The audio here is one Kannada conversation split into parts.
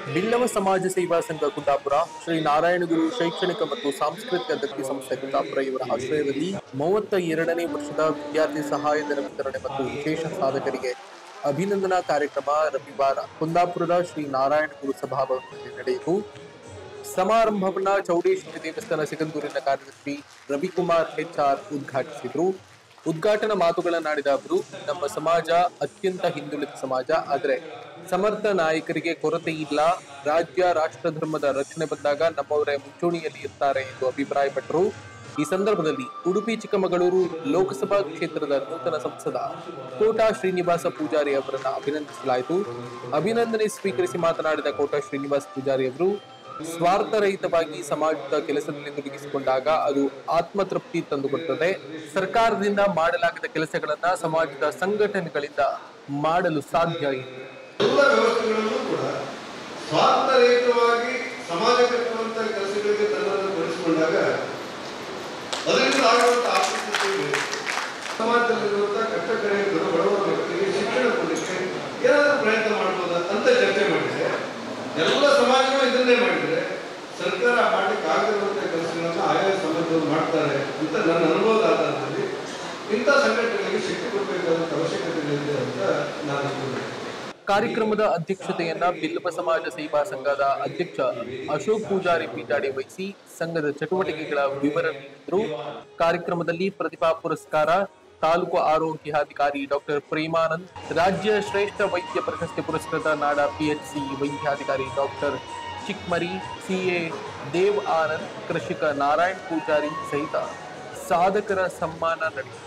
ಬಿಲ್ಲವ ಸಮಾಜ ಸೇವಾ ಸಂಘ ಕುಂದಾಪುರ ಶ್ರೀ ನಾರಾಯಣಗುರು ಶೈಕ್ಷಣಿಕ ಮತ್ತು ಸಾಂಸ್ಕೃತಿಕ ದತ್ತಿ ಸಂಸ್ಥೆ ಕುಂದಾಪುರ ಇವರ ಆಶ್ರಯದಲ್ಲಿ ಮೂವತ್ತ ಎರಡನೇ ವರ್ಷದ ವಿದ್ಯಾರ್ಥಿ ಸಹಾಯಧನ ವಿತರಣೆ ಮತ್ತು ವಿಶೇಷ ಸಾಧಕರಿಗೆ ಅಭಿನಂದನಾ ಕಾರ್ಯಕ್ರಮ ರವಿವಾರ ಕುಂದಾಪುರದ ಶ್ರೀ ನಾರಾಯಣಗುರು ಸಭಾಭವನದಲ್ಲಿ ನಡೆಯಿತು ಸಮಾರಂಭವನ್ನ ಚೌಡೇಶ್ವರಿ ದೇವಸ್ಥಾನ ಸಿಗಂದೂರಿನ ಕಾರ್ಯದರ್ಶಿ ರವಿಕುಮಾರ್ ಹೆಚ್ಆರ್ ಉದ್ಘಾಟಿಸಿದ್ರು ಉದ್ಘಾಟನಾ ಮಾತುಗಳನ್ನಾಡಿದ ಅವರು ನಮ್ಮ ಸಮಾಜ ಅತ್ಯಂತ ಹಿಂದುಳಿದ ಸಮಾಜ ಆದರೆ ಸಮರ್ಥ ನಾಯಕರಿಗೆ ಕೊರತೆ ಇಲ್ಲ ರಾಜ್ಯ ರಾಷ್ಟ್ರ ಧರ್ಮದ ರಕ್ಷಣೆ ಬಂದಾಗ ನಮ್ಮವರೇ ಮುಂಚೂಣಿಯಲ್ಲಿ ಇರ್ತಾರೆ ಎಂದು ಅಭಿಪ್ರಾಯಪಟ್ಟರು ಈ ಸಂದರ್ಭದಲ್ಲಿ ಉಡುಪಿ ಚಿಕ್ಕಮಗಳೂರು ಲೋಕಸಭಾ ಕ್ಷೇತ್ರದ ನೂತನ ಸಂಸದ ಕೋಟಾ ಶ್ರೀನಿವಾಸ ಪೂಜಾರಿ ಅವರನ್ನ ಅಭಿನಂದಿಸಲಾಯಿತು ಅಭಿನಂದನೆ ಸ್ವೀಕರಿಸಿ ಮಾತನಾಡಿದ ಕೋಟಾ ಶ್ರೀನಿವಾಸ ಪೂಜಾರಿ ಅವರು ಸ್ವಾರ್ಥರಹಿತವಾಗಿ ಸಮಾಜದ ಕೆಲಸದಲ್ಲಿ ತೊಡಗಿಸಿಕೊಂಡಾಗ ಅದು ಆತ್ಮತೃಪ್ತಿ ತಂದುಕೊಡುತ್ತದೆ ಸರ್ಕಾರದಿಂದ ಮಾಡಲಾಗದ ಕೆಲಸಗಳನ್ನ ಸಮಾಜದ ಸಂಘಟನೆಗಳಿಂದ ಮಾಡಲು ಸಾಧ್ಯ ಎಂದು ಎಲ್ಲ ವ್ಯವಸ್ಥೆಗಳಲ್ಲೂ ಕೂಡ ಸ್ವಾರ್ಥರಹಿತವಾಗಿ ಸಮಾಜ ಕಟ್ಟುವಂತ ಕೆಲಸಗಳಿಗೆ ತನ್ನನ್ನು ತೊಡಗಿಸಿಕೊಂಡಾಗ ಅದರಿಂದ ಆಗುವಂತ ಆಸಕ್ತಿ ಸಮಾಜದಲ್ಲಿರುವಂತಹ ಕಷ್ಟ ಕಡೆಯ ಬಡವ ವ್ಯಕ್ತಿಗೆ ಶಿಕ್ಷಣ ಕೊಡಲಿಕ್ಕೆ ಏನಾದರೂ ಪ್ರಯತ್ನ ಮಾಡ್ಬೋದಾ ಅಂತ ಚರ್ಚೆ ಮಾಡಿದ್ರೆ ಎಲ್ಲ ಸಮಾಜಗಳು ಇದನ್ನೇ ಮಾಡಿದ್ರೆ ಸರ್ಕಾರ ಮಾಡ್ಲಿಕ್ಕೆ ಆಗದಿರುವಂತಹ ಕೆಲಸಗಳನ್ನ ಆಯಾ ಸಮಾಜದವರು ಮಾಡ್ತಾರೆ ಅಂತ ನನ್ನ ಅನುಭವದ ಆಧಾರದಲ್ಲಿ ಇಂಥ ಸಂಘಟನೆಗಳಿಗೆ ಶಕ್ತಿ ಕೊಡಬೇಕಾದಂತ ಅವಶ್ಯಕತೆ ಇದೆ ಅಂತ ನಾನು ಅನ್ಕೊಂಡೆ ಕಾರ್ಯಕ್ರಮದ ಅಧ್ಯಕ್ಷತೆಯನ್ನ ಬಿಲ್ಲವ ಸಮಾಜ ಸೇವಾ ಸಂಘದ ಅಧ್ಯಕ್ಷ ಅಶೋಕ್ ಪೂಜಾರಿ ಪೀಠಾಡಿ ವಹಿಸಿ ಸಂಘದ ಚಟುವಟಿಕೆಗಳ ವಿವರ ನೀಡಿದರು ಕಾರ್ಯಕ್ರಮದಲ್ಲಿ ಪ್ರತಿಭಾ ಪುರಸ್ಕಾರ ತಾಲೂಕು ಆರೋಗ್ಯಾಧಿಕಾರಿ ಡಾಕ್ಟರ್ ಪ್ರೇಮಾನಂದ್ ರಾಜ್ಯ ಶ್ರೇಷ್ಠ ವೈದ್ಯ ಪ್ರಶಸ್ತಿ ಪುರಸ್ಕೃತ ನಾಡ ಪಿಎಚ್ಸಿ ವೈದ್ಯಾಧಿಕಾರಿ ಡಾಕ್ಟರ್ ಚಿಕ್ಮರಿ ಸಿಎ ದೇವ್ ಆನಂದ್ ಕೃಷಿಕ ನಾರಾಯಣ್ ಪೂಜಾರಿ ಸಹಿತ ಸಾಧಕರ ಸನ್ಮಾನ ನಡೆಯಿತು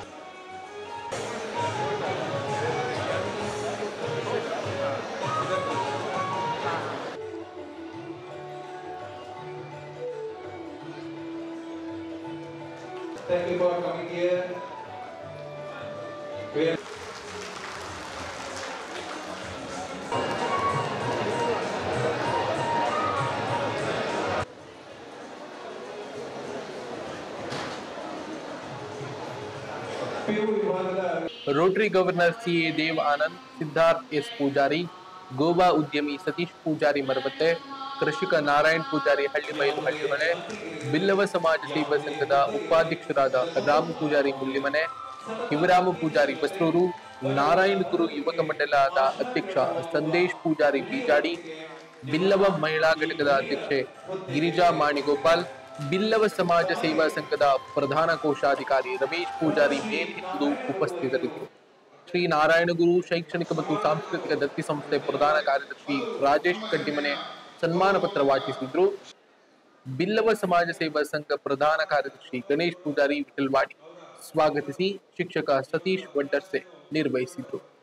Thank you for coming here. We are PU ವಿಭಾಗದ Rotary governor CA Dev Anand Siddharth S Poojari Goa ಉದ್ಯಮಿ ಸತೀಶ್ ಪೂಜಾರಿ ಮರವತ್ತೆ ಕೃಷಿಕ ನಾರಾಯಣ್ ಪೂಜಾರಿ ಹಳ್ಳಿಬೈಲು ಹಳ್ಳಿಮನೆ ಬಿಲ್ಲವ ಸಮಾಜ ಸೇವಾ ಸಂಘದ ಉಪಾಧ್ಯಕ್ಷರಾದ ರಾಮ್ ಪೂಜಾರಿ ಮುಳ್ಳಿಮನೆ ಶಿವರಾಮ ಪೂಜಾರಿ ಬಸ್ರೂರು ನಾರಾಯಣ ಗುರು ಯುವಕ ಮಂಡಲದ ಅಧ್ಯಕ್ಷ ಸಂದೇಶ್ ಪೂಜಾರಿ ಬೀಜಾಡಿ ಬಿಲ್ಲವ ಮಹಿಳಾ ಘಟಕದ ಅಧ್ಯಕ್ಷೆ ಗಿರಿಜಾ ಮಾಣಿಗೋಪಾಲ್ ಬಿಲ್ಲವ ಸಮಾಜ ಸೇವಾ ಸಂಘದ ಪ್ರಧಾನ ಕೋಶಾಧಿಕಾರಿ ರಮೇಶ್ ಪೂಜಾರಿ ಮೇಲ್ಹಿಂದು ಉಪಸ್ಥಿತರಿದ್ದರು ಶ್ರೀ ನಾರಾಯಣಗುರು ಶೈಕ್ಷಣಿಕ ಮತ್ತು ಸಾಂಸ್ಕೃತಿಕ ದತ್ತಿ ಸಂಸ್ಥೆ ಪ್ರಧಾನ ಕಾರ್ಯದರ್ಶಿ ರಾಜೇಶ್ ಕಡ್ಡಿಮನೆ ಸನ್ಮಾನ ಪತ್ರ ವಾಚಿಸಿದ್ರು ಬಿಲ್ಲವ ಸಮಾಜ ಸೇವಾ ಸಂಘ ಪ್ರಧಾನ ಕಾರ್ಯದರ್ಶಿ ಗಣೇಶ್ ಪೂಜಾರಿ ವಿಠಲ್ವಾಡಿ ಸ್ವಾಗತಿಸಿ ಶಿಕ್ಷಕ ಸತೀಶ್ ವಂಟರ್ಸೆ ನಿರ್ವಹಿಸಿದ್ರು